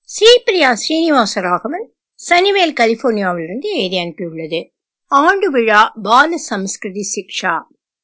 ஸ்ரீபிரியா ஸ்ரீனிவாசராகவன் சனிவேல் கலிபோர்னியாவிலிருந்து எழுதி அனுப்பியுள்ளது ஆண்டு விழா பால சம்ஸ்கிருதி சிக்ஷா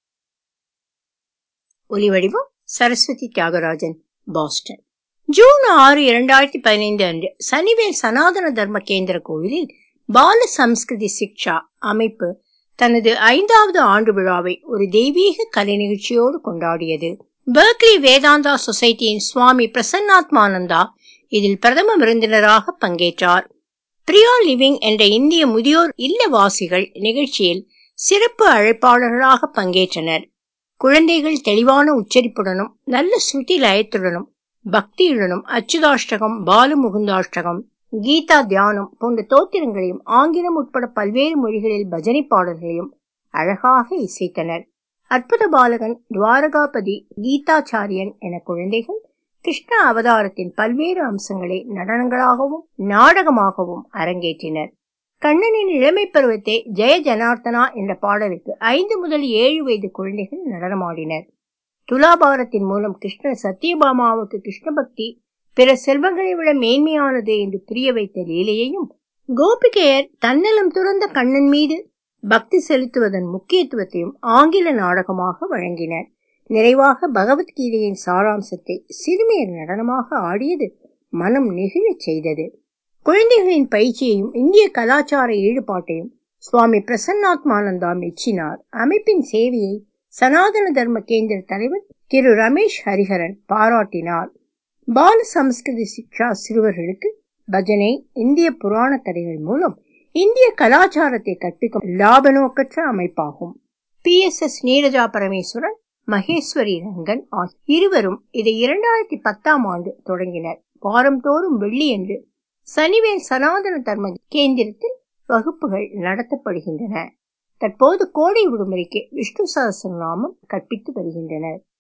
ஒலிவடிவம் சரஸ்வதி தியாகராஜன் பாஸ்டன் ஜூன் ஆறு இரண்டாயிரத்தி பதினைந்து அன்று சனிவேல் சனாதன தர்ம கேந்திர கோவிலில் பால சம்ஸ்கிருதி சிக்ஷா அமைப்பு தனது ஐந்தாவது ஆண்டு விழாவை ஒரு தெய்வீக கலை நிகழ்ச்சியோடு கொண்டாடியது பெர்க்லி வேதாந்தா சொசைட்டியின் சுவாமி பிரசன்னாத்மானந்தா இதில் பிரதம விருந்தினராக பங்கேற்றார் பிரியா லிவிங் என்ற இந்திய முதியோர் இல்லவாசிகள் நிகழ்ச்சியில் சிறப்பு அழைப்பாளர்களாக பங்கேற்றனர் குழந்தைகள் தெளிவான உச்சரிப்புடனும் நல்ல ஸ்ருதி லயத்துடனும் பக்தியுடனும் அச்சுதாஷ்டகம் பாலு முகுந்தாஷ்டகம் கீதா தியானம் போன்ற தோத்திரங்களையும் ஆங்கிலம் உட்பட பல்வேறு மொழிகளில் பஜனை பாடல்களையும் அழகாக இசைத்தனர் அற்புத பாலகன் துவாரகாபதி கீதாச்சாரியன் என குழந்தைகள் கிருஷ்ண அவதாரத்தின் பல்வேறு அம்சங்களை நடனங்களாகவும் நாடகமாகவும் அரங்கேற்றினர் கண்ணனின் இளமை பருவத்தை ஜெய ஜனார்த்தனா என்ற பாடலுக்கு ஐந்து முதல் ஏழு வயது குழந்தைகள் நடனமாடினர் துலாபாரத்தின் மூலம் கிருஷ்ணர் சத்யபாமாவுக்கு கிருஷ்ண பக்தி பிற செல்வங்களை விட மேன்மையானது என்று புரிய வைத்த லீலையையும் கோபிகையர் தன்னலம் துறந்த கண்ணன் மீது பக்தி செலுத்துவதன் முக்கியத்துவத்தையும் ஆங்கில நாடகமாக வழங்கினர் நிறைவாக பகவத்கீதையின் சாராம்சத்தை சிறுமியர் நடனமாக ஆடியது மனம் நெகிழச் செய்தது குழந்தைகளின் பயிற்சியையும் இந்திய கலாச்சார ஈடுபாட்டையும் சுவாமி பிரசன்னாத்மானந்தா மெச்சினார் அமைப்பின் சேவையை சனாதன தர்ம கேந்திர தலைவர் திரு ரமேஷ் ஹரிஹரன் பாராட்டினார் பால சமஸ்கிருதி சிக்ஷா சிறுவர்களுக்கு பஜனை இந்திய புராண கதைகள் மூலம் இந்திய கலாச்சாரத்தை கற்பிக்கும் லாப நோக்கற்ற அமைப்பாகும் P S S Neeraja Parameswaran Maheswari Rangan இருவரும் இதை இரண்டாயிரத்தி பத்தாம் ஆண்டு தொடங்கினர் வாரந்தோறும் வெள்ளி என்று சனிவேல் சனாதன தர்ம கேந்திரத்தில் வகுப்புகள் நடத்தப்படுகின்றன தற்போது கோடை விடுமுறைக்கு விஷ்ணு சகசநாமம் கற்பித்து வருகின்றனர்